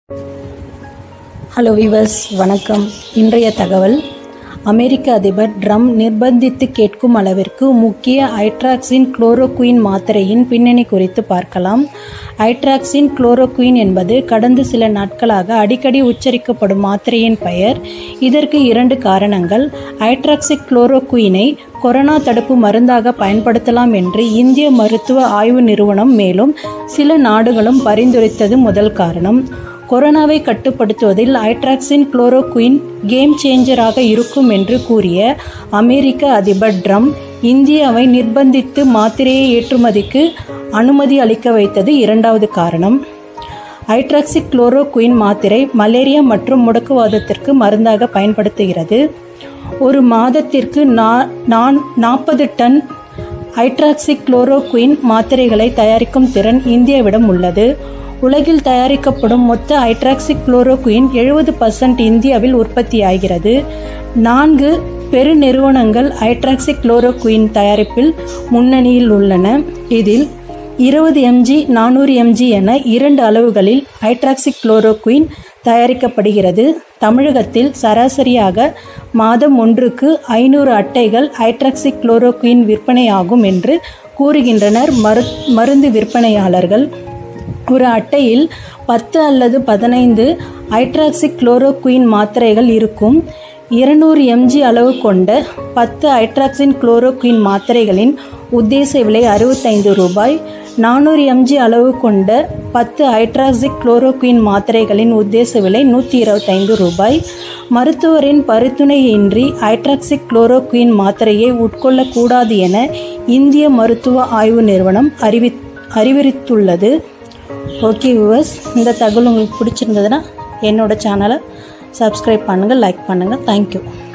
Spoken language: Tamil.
ஹலோ விவர்ஸ் வணக்கம் இன்றைய தகவல் அமெரிக்க அதிபர் ட்ரம்ப் நிர்பந்தித்து கேட்கும் அளவிற்கு முக்கிய ஐட்ராக்சின் குளோரோகுயின் மாத்திரையின் பின்னணி குறித்து பார்க்கலாம் ஐட்ராக்சின் குளோரோகுயின் என்பது கடந்த சில நாட்களாக அடிக்கடி உச்சரிக்கப்படும் மாத்திரையின் பெயர் இதற்கு இரண்டு காரணங்கள் ஐட்ராக்சிக் குளோரோகுயினை கொரோனா தடுப்பு மருந்தாக பயன்படுத்தலாம் என்று இந்திய மருத்துவ ஆய்வு நிறுவனம் மேலும் சில நாடுகளும் பரிந்துரைத்தது முதல் காரணம் கொரோனாவை கட்டுப்படுத்துவதில் ஐட்ராக்சின் குளோரோகுயின் கேம் சேஞ்சராக இருக்கும் என்று கூறிய அமெரிக்க அதிபர் ட்ரம்ப் இந்தியாவை நிர்பந்தித்து மாத்திரையை ஏற்றுமதிக்கு அனுமதி அளிக்க வைத்தது இரண்டாவது காரணம் ஐட்ராக்சிக் குளோரோகுயின் மாத்திரை மலேரியா மற்றும் முடக்குவாதத்திற்கு மருந்தாக பயன்படுத்துகிறது ஒரு மாதத்திற்கு நான் நாற்பது டன் ஹைட்ராக்சிக் குளோரோகுயின் மாத்திரைகளை தயாரிக்கும் திறன் இந்தியாவிடம் உள்ளது உலகில் தயாரிக்கப்படும் மொத்த ஹைட்ராக்சிக் குளோரோகுயின் எழுபது பர்சன்ட் இந்தியாவில் உற்பத்தியாகிறது நான்கு பெருநிறுவனங்கள் ஹைட்ராக்சிக் குளோரோகுயின் தயாரிப்பில் முன்னணியில் உள்ளன இதில் இருபது எம்ஜி நானூறு எம்ஜி என இரண்டு அளவுகளில் ஹைட்ராக்சிக் குளோரோகுயின் தயாரிக்கப்படுகிறது தமிழகத்தில் சராசரியாக மாதம் ஒன்றுக்கு ஐநூறு அட்டைகள் ஹைட்ராக்சிக் குளோரோகுயின் விற்பனையாகும் என்று கூறுகின்றனர் மரு மருந்து விற்பனையாளர்கள் ஒரு அட்டையில் பத்து அல்லது பதினைந்து ஹைட்ராக்சிக் குளோரோகுயின் மாத்திரைகள் இருக்கும் இருநூறு எம்ஜி அளவு கொண்ட பத்து ஹைட்ராக்சின் குளோரோகுயின் மாத்திரைகளின் உத்தேச விலை அறுபத்தைந்து ரூபாய் நானூறு எம்ஜி அளவு கொண்ட பத்து ஹைட்ராக்சிக் குளோரோகுயின் மாத்திரைகளின் உத்தேச விலை நூற்றி இருபத்தைந்து ரூபாய் மருத்துவரின் பரிந்துணையின்றி ஹைட்ராக்சிக் குளோரோகுயின் மாத்திரையை உட்கொள்ளக்கூடாது என இந்திய மருத்துவ ஆய்வு நிறுவனம் அறிவி அறிவித்துள்ளது ஓகே வியூவர்ஸ் இந்த தகவல் உங்களுக்கு பிடிச்சிருந்ததுன்னா என்னோட சேனலை சப்ஸ்கிரைப் பண்ணுங்கள் லைக் பண்ணுங்கள் தேங்க்யூ